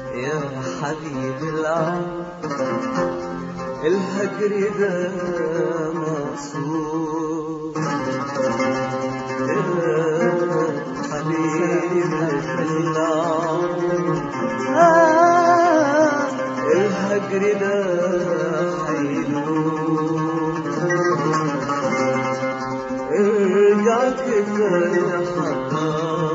يا حبيب العمر الهجر ده مقصود يا حبيب العمر آه الهجر ده حيلوم ارجع كده يا حبيب